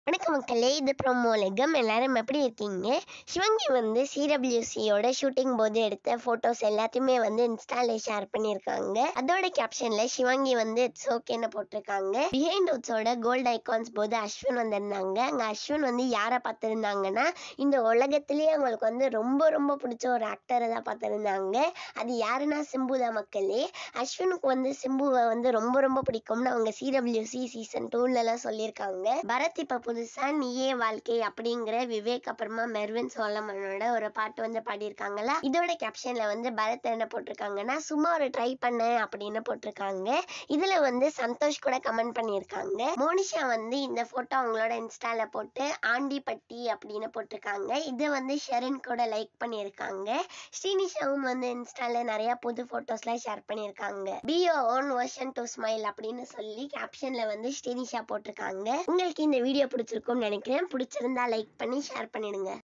வணக்கம் மக்களே இது ப்ரோமோலகம் எல்லாரும் எப்படி இருக்கீங்க சிவங்கி வந்து சிடபிள்யூசியோட ஷூட்டிங் போது எடுத்த ஃபோட்டோஸ் எல்லாத்தையுமே வந்து இன்ஸ்டால ஷேர் பண்ணியிருக்காங்க அதோட கேப்ஷன்ல சிவங்கி வந்து இட்ஸ் ஓகேன்னு போட்டிருக்காங்க பிஹைண்ட் உட்ஸோட கோல்ட் ஐகான்ஸ் போது அஸ்வின் வந்திருந்தாங்க அங்க அஸ்வின் வந்து யாரை பார்த்திருந்தாங்கன்னா இந்த உலகத்திலேயே அவங்களுக்கு வந்து ரொம்ப ரொம்ப பிடிச்ச ஒரு ஆக்டரை தான் பார்த்திருந்தாங்க அது யாருன்னா சிம்பு தான் மக்களே அஸ்வினுக்கு வந்து சிம்புவை வந்து ரொம்ப ரொம்ப பிடிக்கும்னு அவங்க சிடபிள்யூசி சீசன் டூலலாம் சொல்லியிருக்காங்க பரத் இப்ப புதுசா நீயே வாழ்க்கை அப்படிங்கிற விவேக் அப்புறமா மெர்வின் சோலமனோட ஒரு பாட்டு வந்து பாடியிருக்காங்களா இதோட கேப்ஷன்ல வந்து பரத் என்ன போட்டிருக்காங்கன்னா சும்மா ஒரு ட்ரை பண்ணேன் அப்படின்னு போட்டிருக்காங்க இதுல வந்து சந்தோஷ் கூட கமெண்ட் பண்ணியிருக்காங்க மோனிஷா வந்து இந்த போட்டோ அவங்களோட இன்ஸ்டால போட்டு ஆண்டிப்பட்டி அப்படின்னு போட்டிருக்காங்க இதை வந்து ஷெரின் கூட லைக் பண்ணியிருக்காங்க ஸ்ரீனிஷாவும் வந்து இன்ஸ்டால நிறைய புது போட்டோஸ்லாம் ஷேர் பண்ணியிருக்காங்க be own version to smile அப்படின்னு சொல்லி கேப்ஷன்ல வந்து ஸ்ரீனிஷா போட்டிருக்காங்க உங்களுக்கு இந்த வீடியோ பிடிச்சிருக்கும்னு நினைக்கிறேன் பிடிச்சிருந்தா லைக் பண்ணி ஷேர் பண்ணிடுங்க